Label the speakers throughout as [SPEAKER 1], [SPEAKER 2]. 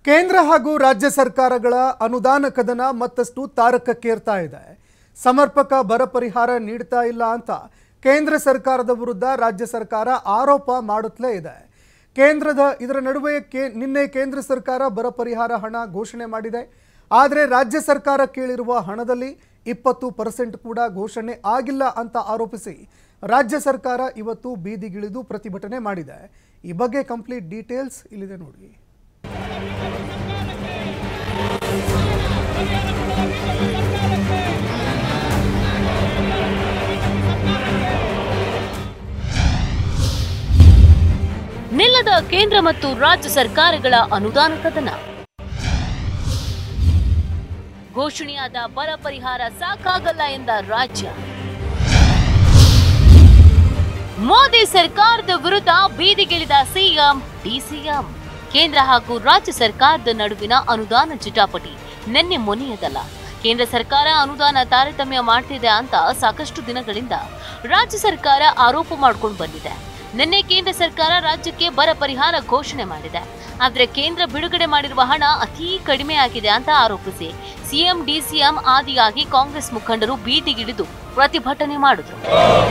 [SPEAKER 1] ಕೇಂದ್ರ ಹಾಗೂ ರಾಜ್ಯ ಸರ್ಕಾರಗಳ ಅನುದಾನ ಕದನ ಮತ್ತಷ್ಟು ತಾರಕಕ್ಕೇರ್ತಾ ಇದೆ ಸಮರ್ಪಕ ಬರ ಪರಿಹಾರ ನೀಡ್ತಾ ಇಲ್ಲ ಅಂತ ಕೇಂದ್ರ ಸರ್ಕಾರದ ವಿರುದ್ಧ ರಾಜ್ಯ ಸರ್ಕಾರ ಆರೋಪ ಮಾಡುತ್ತಲೇ ಇದೆ ಕೇಂದ್ರದ ಇದರ ನಡುವೆ ಕೇ ನಿನ್ನೆ ಕೇಂದ್ರ ಸರ್ಕಾರ ಬರ ಪರಿಹಾರ ಹಣ ಘೋಷಣೆ ಮಾಡಿದೆ ಆದರೆ ರಾಜ್ಯ ಸರ್ಕಾರ ಕೇಳಿರುವ ಹಣದಲ್ಲಿ ಇಪ್ಪತ್ತು ಪರ್ಸೆಂಟ್ ಕೂಡ ಘೋಷಣೆ ಆಗಿಲ್ಲ ಅಂತ ಆರೋಪಿಸಿ ರಾಜ್ಯ ಸರ್ಕಾರ ಇವತ್ತು ಬೀದಿಗಿಳಿದು ಪ್ರತಿಭಟನೆ ಮಾಡಿದೆ ಈ ಬಗ್ಗೆ ಕಂಪ್ಲೀಟ್ ಡೀಟೇಲ್ಸ್ ಇಲ್ಲಿದೆ ನೋಡಿ
[SPEAKER 2] ನಿಲ್ಲದ ಕೇಂದ್ರ ಮತ್ತು ರಾಜ್ಯ ಸರ್ಕಾರಗಳ ಅನುದಾನ ಕದನ ಘೋಷಣೆಯಾದ ಬರ ಪರಿಹಾರ ಸಾಕಾಗಲ್ಲ ಎಂದ ರಾಜ್ಯ ಮೋದಿ ಸರ್ಕಾರದ ವಿರುದ್ಧ ಬೀದಿಗಿಳಿದ ಸಿಎಂ ಡಿಸಿಎಂ ಕೇಂದ್ರ ಹಾಗೂ ರಾಜ್ಯ ಸರ್ಕಾರದ ನಡುವಿನ ಅನುದಾನ ಚಿಟಾಪಟಿ ನಿನ್ನೆ ಮೊನೆಯದಲ್ಲ ಕೇಂದ್ರ ಸರ್ಕಾರ ಅನುದಾನ ತಾರತಮ್ಯ ಮಾಡ್ತಿದೆ ಅಂತ ಸಾಕಷ್ಟು ದಿನಗಳಿಂದ ರಾಜ್ಯ ಸರ್ಕಾರ ಆರೋಪ ಮಾಡ್ಕೊಂಡು ಬಂದಿದೆ ನಿನ್ನೆ ಕೇಂದ್ರ ಸರ್ಕಾರ ರಾಜ್ಯಕ್ಕೆ ಬರ ಪರಿಹಾರ ಘೋಷಣೆ ಮಾಡಿದೆ ಆದ್ರೆ ಕೇಂದ್ರ ಬಿಡುಗಡೆ ಮಾಡಿರುವ ಹಣ ಅತೀ ಕಡಿಮೆ ಆಗಿದೆ ಅಂತ ಆರೋಪಿಸಿ ಸಿಎಂ ಡಿಸಿಎಂ ಆದಿಯಾಗಿ ಕಾಂಗ್ರೆಸ್ ಮುಖಂಡರು ಬೀದಿಗಿಳಿದು ಪ್ರತಿಭಟನೆ ಮಾಡಿದ್ರು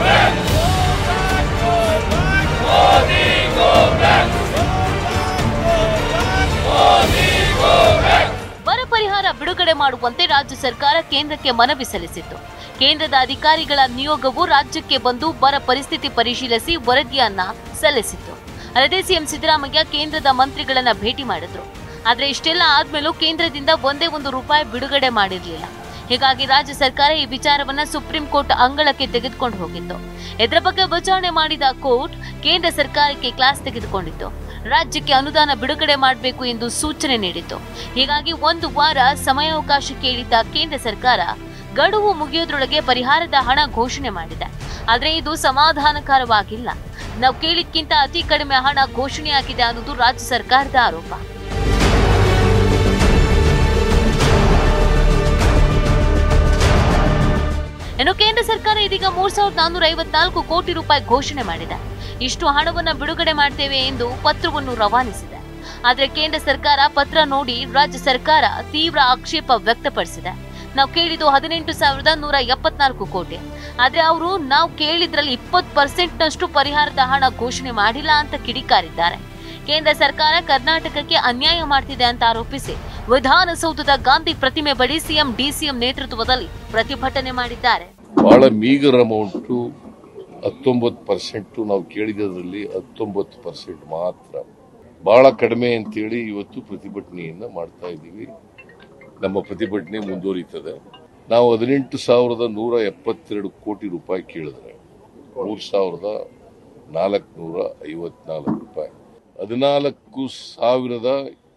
[SPEAKER 2] ಬರ ಪರಿಹಾರ ಬಿಡುಗಡೆ ಮಾಡುವಂತೆ ರಾಜ್ಯ ಸರ್ಕಾರ ಕೇಂದ್ರಕ್ಕೆ ಮನವಿ ಸಲ್ಲಿಸಿತ್ತು ಕೇಂದ್ರದ ಅಧಿಕಾರಿಗಳ ನಿಯೋಗವು ರಾಜ್ಯಕ್ಕೆ ಬಂದು ಬರ ಪರಿಸ್ಥಿತಿ ಪರಿಶೀಲಿಸಿ ವರದಿಯನ್ನ ಸಲ್ಲಿಸಿತ್ತು ಅಲ್ಲದೆ ಸಿಎಂ ಸಿದ್ದರಾಮಯ್ಯ ಕೇಂದ್ರದ ಮಂತ್ರಿಗಳನ್ನ ಭೇಟಿ ಮಾಡಿದ್ರು ಆದ್ರೆ ಇಷ್ಟೆಲ್ಲ ಆದ್ಮೇಲೂ ಕೇಂದ್ರದಿಂದ ಒಂದೇ ಒಂದು ರೂಪಾಯಿ ಬಿಡುಗಡೆ ಮಾಡಿರಲಿಲ್ಲ ಹೀಗಾಗಿ ರಾಜ್ಯ ಸರ್ಕಾರ ಈ ವಿಚಾರವನ್ನ ಸುಪ್ರೀಂ ಕೋರ್ಟ್ ಅಂಗಳಕ್ಕೆ ತೆಗೆದುಕೊಂಡು ಹೋಗಿತ್ತು ಇದರ ಬಗ್ಗೆ ವಿಚಾರಣೆ ಮಾಡಿದ ಕೋರ್ಟ್ ಕೇಂದ್ರ ಸರ್ಕಾರಕ್ಕೆ ಕ್ಲಾಸ್ ತೆಗೆದುಕೊಂಡಿತ್ತು ರಾಜ್ಯಕ್ಕೆ ಅನುದಾನ ಬಿಡುಗಡೆ ಮಾಡಬೇಕು ಎಂದು ಸೂಚನೆ ನೀಡಿತ್ತು ಹೀಗಾಗಿ ಒಂದು ವಾರ ಸಮಯಾವಕಾಶ ಕೇಳಿದ್ದ ಕೇಂದ್ರ ಸರ್ಕಾರ ಗಡುವು ಮುಗಿಯೋದ್ರೊಳಗೆ ಪರಿಹಾರದ ಹಣ ಘೋಷಣೆ ಮಾಡಿದೆ ಆದ್ರೆ ಇದು ಸಮಾಧಾನಕರವಾಗಿಲ್ಲ ನಾವು ಕೇಳಿದ್ಕಿಂತ ಅತಿ ಕಡಿಮೆ ಹಣ ಘೋಷಣೆಯಾಗಿದೆ ಅನ್ನೋದು ರಾಜ್ಯ ಸರ್ಕಾರದ ಆರೋಪ ಇನ್ನು ಕೇಂದ್ರ ಸರ್ಕಾರ ಇದೀಗ ಮೂರ್ ಸಾವಿರದ ನಾನ್ನೂರ ಐವತ್ನಾಲ್ಕು ಕೋಟಿ ರೂಪಾಯಿ ಘೋಷಣೆ ಮಾಡಿದೆ ಇಷ್ಟು ಹಣವನ್ನ ಬಿಡುಗಡೆ ಮಾಡ್ತೇವೆ ಎಂದು ಪತ್ರವನ್ನು ರವಾನಿಸಿದೆ ಆದ್ರೆ ಕೇಂದ್ರ ಸರ್ಕಾರ ಪತ್ರ ನೋಡಿ ರಾಜ್ಯ ಸರ್ಕಾರ ತೀವ್ರ ಆಕ್ಷೇಪ ವ್ಯಕ್ತಪಡಿಸಿದೆ ನಾವು ಕೇಳಿದ್ದು ಹದಿನೆಂಟು ಸಾವಿರದ ನೂರ ಎಪ್ಪತ್ನಾಲ್ಕು ಕೋಟಿ ಆದ್ರೆ ಅವರು ನಾವು ಕೇಳಿದ್ರಲ್ಲಿ ಇಪ್ಪತ್ತು ಪರ್ಸೆಂಟ್ ನಷ್ಟು ಪರಿಹಾರದ ಹಣ ಘೋಷಣೆ ಮಾಡಿಲ್ಲ ಅಂತ ಕಿಡಿಕಾರಿದ್ದಾರೆ ಕೇಂದ್ರ ಸರ್ಕಾರ ಕರ್ನಾಟಕಕ್ಕೆ ಅನ್ಯಾಯ ಮಾಡ್ತಿದೆ ಅಂತ ಆರೋಪಿಸಿ ವಿಧಾನಸೌಧದ ಗಾಂಧಿ ಪ್ರತಿಮೆ ಬಳಿ ಸಿಎಂ ಡಿಸಿಎಂ ನೇತೃತ್ವದಲ್ಲಿ ಪ್ರತಿಭಟನೆ ಮಾಡಿದ್ದಾರೆ
[SPEAKER 3] ಬಹಳ ಮೀಗರ್ ಅಮೌಂಟು ಹತ್ತೊಂಬತ್ತು ಪರ್ಸೆಂಟು ನಾವು ಕೇಳಿದ್ರಲ್ಲಿ ಹತ್ತೊಂಬತ್ತು ಪರ್ಸೆಂಟ್ ಮಾತ್ರ ಬಹಳ ಕಡಿಮೆ ಅಂತೇಳಿ ಇವತ್ತು ಪ್ರತಿಭಟನೆಯನ್ನ ಮಾಡ್ತಾ ಇದ್ದೀವಿ ನಮ್ಮ ಪ್ರತಿಭಟನೆ ಮುಂದುವರಿತದೆ ನಾವು ಹದಿನೆಂಟು ಸಾವಿರದ ನೂರ ಎಪ್ಪತ್ತೆರಡು ಕೋಟಿ ರೂಪಾಯಿ ಕೇಳಿದ್ರೆ ಮೂರು ಸಾವಿರದ ನಾಲ್ಕುನೂರ ಐವತ್ನಾಲ್ಕು ರೂಪಾಯಿ ಹದಿನಾಲ್ಕು ಸಾವಿರದ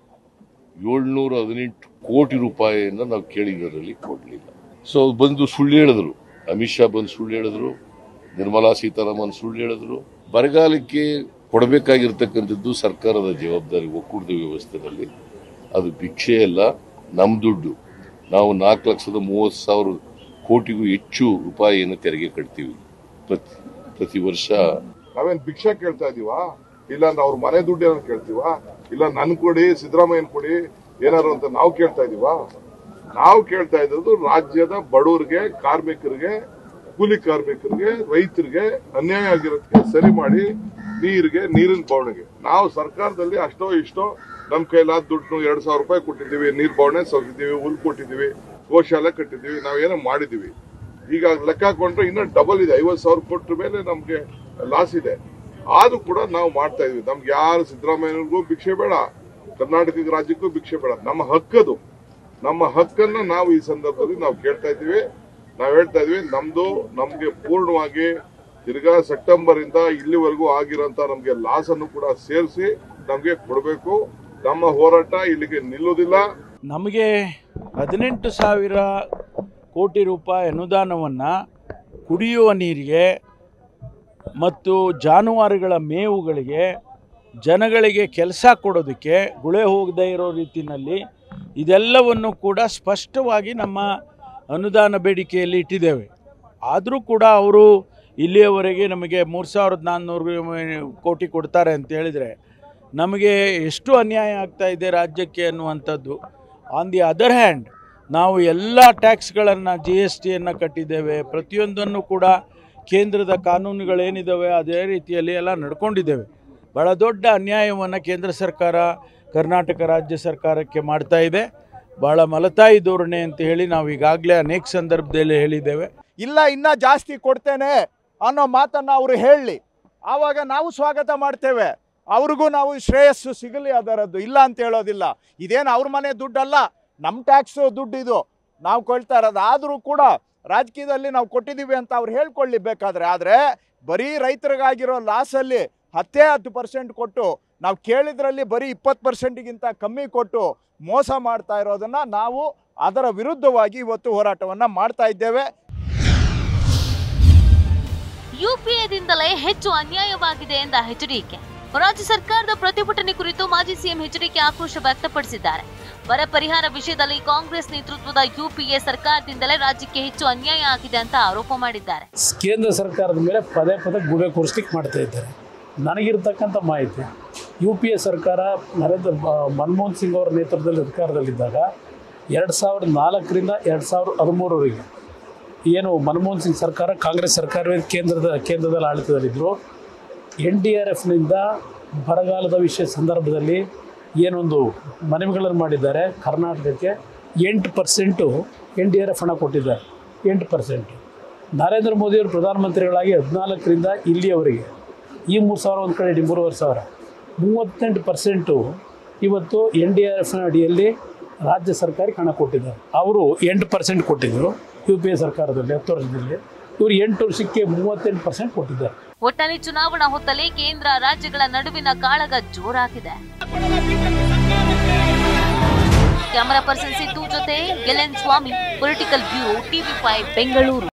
[SPEAKER 3] ಏಳ್ನೂರ ಹದಿನೆಂಟು ಕೋಟಿ ರೂಪಾಯಿಯನ್ನ ನಾವು ಕೇಳಿದ್ರಲ್ಲಿ ಕೊಡಲಿಲ್ಲ ಸೊ ಬಂದು ಸುಳ್ಳು ಹೇಳಿದ್ರು ಅಮಿತ್ ಶಾ ಬಂದು ಸುಳ್ಳು ಹೇಳಿದ್ರು ನಿರ್ಮಲಾ ಸೀತಾರಾಮನ್ ಸುಳ್ಳು ಹೇಳಿದ್ರು ಬರಗಾಲಕ್ಕೆ ಕೊಡಬೇಕಾಗಿರ್ತಕ್ಕಂಥದ್ದು ಸರ್ಕಾರದ ಜವಾಬ್ದಾರಿ ಒಕ್ಕೂಟದ ವ್ಯವಸ್ಥೆಯಲ್ಲಿ ಅದು ಭಿಕ್ಷೆ ಅಲ್ಲ ನಮ್ಮ ದುಡ್ಡು ನಾವು ನಾಲ್ಕು ಲಕ್ಷದ ಮೂವತ್ತು ಸಾವಿರ ಕೋಟಿಗೂ ಹೆಚ್ಚು ರೂಪಾಯಿಯನ್ನು ತೆರಿಗೆ ಕಟ್ತೀವಿ ಪ್ರತಿ ಪ್ರತಿ ವರ್ಷ
[SPEAKER 4] ನಾವೇನ್ ಭಿಕ್ಷೆ ಕೇಳ್ತಾ ಇದೀವಾ ಇಲ್ಲ ಅಂದ್ರೆ ಅವ್ರ ಮನೆ ದುಡ್ಡು ಏನಾರು ಕೇಳ್ತೀವಾ ಇಲ್ಲ ನನ್ ಕೊಡಿ ಸಿದ್ದರಾಮಯ್ಯನ್ ಕೊಡಿ ಏನಾರು ಅಂತ ನಾವು ಕೇಳ್ತಾ ಇದೀವಾ ನಾವು ಕೇಳ್ತಾ ಇರೋದು ರಾಜ್ಯದ ಬಡವರಿಗೆ ಕಾರ್ಮಿಕರಿಗೆ ಕೂಲಿ ಕಾರ್ಮಿಕರಿಗೆ ರೈತರಿಗೆ ಅನ್ಯಾಯ ಆಗಿರೋದಕ್ಕೆ ಸರಿ ಮಾಡಿ ನೀರಿಗೆ ನೀರಿನ ಬವಣೆಗೆ ನಾವು ಸರ್ಕಾರದಲ್ಲಿ ಅಷ್ಟೋ ಇಷ್ಟೋ ನಮ್ ಕೈಲಾದ ದುಡ್ಡು ಎರಡ್ ಸಾವಿರ ರೂಪಾಯಿ ಕೊಟ್ಟಿದ್ದೀವಿ ನೀರ್ ಬವಣೆ ಸೌಸಿದ್ದೀವಿ ಹುಲ್ ಕೊಟ್ಟಿದ್ದೀವಿ ಗೋಶಾಲೆ ಕಟ್ಟಿದ್ದೀವಿ ನಾವೇನೋ ಮಾಡಿದೀವಿ ಈಗ ಲೆಕ್ಕ ಹಾಕೊಂಡ್ರೆ ಇನ್ನೂ ಡಬಲ್ ಇದೆ ಐವತ್ತು ಸಾವಿರ ಕೊಟ್ಟ ಮೇಲೆ ನಮ್ಗೆ ಲಾಸ್ ಇದೆ ಆದ್ರೂ ಕೂಡ ನಾವು ಮಾಡ್ತಾ ಇದೀವಿ ನಮ್ಗೆ ಯಾರು ಸಿದ್ದರಾಮಯ್ಯನಿಗೂ ಭಿಕ್ಷೆ ಬೇಡ ಕರ್ನಾಟಕ ರಾಜ್ಯಕ್ಕೂ ಭಿಕ್ಷೆ ಬೇಡ ನಮ್ಮ ಹಕ್ಕದು ನಮ್ಮ ಹಕ್ಕನ್ನ ನಾವು ಈ ಸಂದರ್ಭದಲ್ಲಿ ನಾವು ಕೇಳ್ತಾ ಇದ್ದೀವಿ ನಾವು ಹೇಳ್ತಾ ಇದೀವಿ ನಮ್ದು ನಮ್ಗೆ ಪೂರ್ಣವಾಗಿ ತಿರ್ಗಾ ಸೆಪ್ಟೆಂಬರ್ ಇಂದ ಇಲ್ಲಿವರೆಗೂ ಆಗಿರೋಂತ ನಮ್ಗೆ ಲಾಸ್ ಅನ್ನು ಕೂಡ ಸೇರಿಸಿ ನಮ್ಗೆ ಕೊಡಬೇಕು ನಮ್ಮ ಹೋರಾಟ ಇಲ್ಲಿಗೆ ನಿಲ್ಲುವುದಿಲ್ಲ
[SPEAKER 5] ನಮಗೆ ಹದಿನೆಂಟು ಸಾವಿರ ಕೋಟಿ ರೂಪಾಯಿ ಅನುದಾನವನ್ನು ಕುಡಿಯುವ ನೀರಿಗೆ ಮತ್ತು ಜಾನುವಾರುಗಳ ಮೇವುಗಳಿಗೆ ಜನಗಳಿಗೆ ಕೆಲಸ ಕೊಡೋದಕ್ಕೆ ಗುಳೆ ಹೋಗದೇ ಇರೋ ರೀತಿಯಲ್ಲಿ ಇದೆಲ್ಲವನ್ನು ಕೂಡ ಸ್ಪಷ್ಟವಾಗಿ ನಮ್ಮ ಅನುದಾನ ಬೇಡಿಕೆಯಲ್ಲಿ ಇಟ್ಟಿದ್ದೇವೆ ಆದರೂ ಕೂಡ ಅವರು ಇಲ್ಲಿಯವರೆಗೆ ನಮಗೆ ಮೂರು ಸಾವಿರದ ನಾನ್ನೂರು ಕೋಟಿ ಕೊಡ್ತಾರೆ ಅಂತ ಹೇಳಿದರೆ ನಮಗೆ ಎಷ್ಟು ಅನ್ಯಾಯ ಆಗ್ತಾ ಇದೆ ರಾಜ್ಯಕ್ಕೆ ಅನ್ನುವಂಥದ್ದು ಆನ್ ದಿ ಅದರ್ ಹ್ಯಾಂಡ್ ನಾವು ಎಲ್ಲ ಟ್ಯಾಕ್ಸ್ಗಳನ್ನು ಜಿ ಎಸ್ ಟಿಯನ್ನು ಕಟ್ಟಿದ್ದೇವೆ ಪ್ರತಿಯೊಂದನ್ನು ಕೂಡ ಕೇಂದ್ರದ ಕಾನೂನುಗಳೇನಿದ್ದಾವೆ ಅದೇ ರೀತಿಯಲ್ಲಿ ಎಲ್ಲ ನಡ್ಕೊಂಡಿದ್ದೇವೆ ಭಾಳ ದೊಡ್ಡ ಅನ್ಯಾಯವನ್ನು ಕೇಂದ್ರ ಸರ್ಕಾರ ಕರ್ನಾಟಕ ರಾಜ್ಯ ಸರ್ಕಾರಕ್ಕೆ ಮಾಡ್ತಾ ಇದೆ ಭಾಳ ಮಲತಾಯಿ ಧೋರಣೆ ಅಂತ ಹೇಳಿ ನಾವು ಈಗಾಗಲೇ ಅನೇಕ ಸಂದರ್ಭದಲ್ಲಿ ಹೇಳಿದ್ದೇವೆ
[SPEAKER 6] ಇಲ್ಲ ಇನ್ನ ಜಾಸ್ತಿ ಕೊಡ್ತೇನೆ ಅನ್ನೋ ಮಾತನ್ನ ಅವರು ಹೇಳಲಿ ಆವಾಗ ನಾವು ಸ್ವಾಗತ ಮಾಡ್ತೇವೆ ಅವ್ರಿಗೂ ನಾವು ಶ್ರೇಯಸ್ಸು ಸಿಗಲಿ ಅದರದ್ದು ಇಲ್ಲ ಅಂತ ಹೇಳೋದಿಲ್ಲ ಇದೇನು ಅವ್ರ ಮನೆ ದುಡ್ಡಲ್ಲ ನಮ್ಮ ಟ್ಯಾಕ್ಸ್ ದುಡ್ಡು ಇದು ನಾವು ಕೊಳ್ತಾ ಇರೋದು ಆದರೂ ಕೂಡ ರಾಜಕೀಯದಲ್ಲಿ ನಾವು ಕೊಟ್ಟಿದ್ದೀವಿ ಅಂತ ಅವ್ರು ಹೇಳ್ಕೊಳ್ಳಿ ಬೇಕಾದ್ರೆ ಆದರೆ ಬರೀ ರೈತರಿಗಾಗಿರೋ ಲಾಸಲ್ಲಿ ಹತ್ತೇ ಹತ್ತು ಪರ್ಸೆಂಟ್ ಕೊಟ್ಟು ನಾವು ಕೇಳಿದ್ರಲ್ಲಿ ಬರೀ ಇಪ್ಪತ್ತು ಪರ್ಸೆಂಟ್ಗಿಂತ ಕಮ್ಮಿ ಕೊಟ್ಟು ಮೋಸ ಮಾಡ್ತಾ ಇರೋದನ್ನ ನಾವು ಅದರ ವಿರುದ್ಧವಾಗಿ ಇವತ್ತು ಹೋರಾಟವನ್ನು ಮಾಡ್ತಾ ಇದ್ದೇವೆ
[SPEAKER 2] ಯುಪಿಎದಿಂದಲೇ ಹೆಚ್ಚು ಅನ್ಯಾಯವಾಗಿದೆ ಎಂದ ಎಚ್ಡಿಕೆ ರಾಜ್ಯ ಸರ್ಕಾರದ ಪ್ರತಿಭಟನೆ ಕುರಿತು ಮಾಜಿ ಸಿಎಂ ಎಚ್ಡಿಕೆ ಆಕ್ರೋಶ ವ್ಯಕ್ತಪಡಿಸಿದ್ದಾರೆ ಬರ ಪರಿಹಾರ ವಿಷಯದಲ್ಲಿ ಕಾಂಗ್ರೆಸ್ ನೇತೃತ್ವದ ಯುಪಿಎ ಸರ್ಕಾರದಿಂದಲೇ ರಾಜ್ಯಕ್ಕೆ ಹೆಚ್ಚು ಅನ್ಯಾಯ ಆಗಿದೆ ಅಂತ ಆರೋಪ ಮಾಡಿದ್ದಾರೆ
[SPEAKER 7] ಕೇಂದ್ರ ಸರ್ಕಾರದ ಮೇಲೆ ಪದೇ ಪದೇ ಗೂಬೆ ಕೂರಿಸ್ಲಿಕ್ಕೆ ಮಾಡ್ತಾ ಇದ್ದಾರೆ ನನಗಿರ್ತಕ್ಕಂಥ ಮಾಹಿತಿ ಯು ಪಿ ಎ ಸರ್ಕಾರ ನರೇಂದ್ರ ಆ, ಮನಮೋಹನ್ ಸಿಂಗ್ ಅವರ ನೇತೃತ್ವದಲ್ಲಿ ಅಧಿಕಾರದಲ್ಲಿದ್ದಾಗ ಎರಡು ಸಾವಿರದ ನಾಲ್ಕರಿಂದ ಎರಡು ಸಾವಿರದ ಹದಿಮೂರವರೆಗೆ ಏನು ಮನಮೋಹನ್ ಸಿಂಗ್ ಸರ್ಕಾರ ಕಾಂಗ್ರೆಸ್ ಸರ್ಕಾರವೇ ಕೇಂದ್ರದ ಕೇಂದ್ರದಲ್ಲಿ ಆಡಳಿತದಲ್ಲಿದ್ದರು ಎನ್ ಡಿ ಆರ್ ಎಫ್ನಿಂದ ಬರಗಾಲದ ವಿಷಯ ಸಂದರ್ಭದಲ್ಲಿ ಏನೊಂದು ಮನವಿಗಳನ್ನು ಮಾಡಿದ್ದಾರೆ ಕರ್ನಾಟಕಕ್ಕೆ ಎಂಟು percent N D R F ಹಣ ಕೊಟ್ಟಿದ್ದಾರೆ ಎಂಟು ಪರ್ಸೆಂಟು ನರೇಂದ್ರ ಮೋದಿಯವರು ಪ್ರಧಾನಮಂತ್ರಿಗಳಾಗಿ ಹದಿನಾಲ್ಕರಿಂದ ಇಲ್ಲಿಯವರೆಗೆ ಈ ಮೂರು ಸಾವಿರ ಒಂದು ಕಡೆ ಇಡೀ ಮೂರುವರೆ ಸಾವಿರ ಮೂವತ್ತೆಂಟು ಪರ್ಸೆಂಟು ಇವತ್ತು ಎನ್ ಡಿ ಆರ್ ಎಫ್ನ ಅಡಿಯಲ್ಲಿ ರಾಜ್ಯ ಸರ್ಕಾರಕ್ಕೆ ಹಣ ಕೊಟ್ಟಿದ್ದಾರೆ ಅವರು ಎಂಟು ಪರ್ಸೆಂಟ್ ಕೊಟ್ಟಿದ್ದರು ಯು ಪಿ ಎ ಸರ್ಕಾರದಲ್ಲಿ ಹತ್ತು ವರ್ಷದಲ್ಲಿ ಇವರು ಎಂಟು ವರ್ಷಕ್ಕೆ ಮೂವತ್ತೆಂಟು ಪರ್ಸೆಂಟ್ ಕೊಟ್ಟಿದ್ದಾರೆ
[SPEAKER 2] ಒಟ್ಟಲ್ಲಿ ಚುನಾವಣಾ ಹೊತ್ತಲ್ಲಿ ಕೇಂದ್ರ ರಾಜ್ಯಗಳ ನಡುವಿನ ಕಾಳಗ ಜೋರಾಗಿದೆ ಕ್ಯಾಮರಾ ಪರ್ಸನ್ ಸಿದ್ದು ಜೊತೆ ಗೆಲೆನ್ Swamy political bureau TV five Bengaluru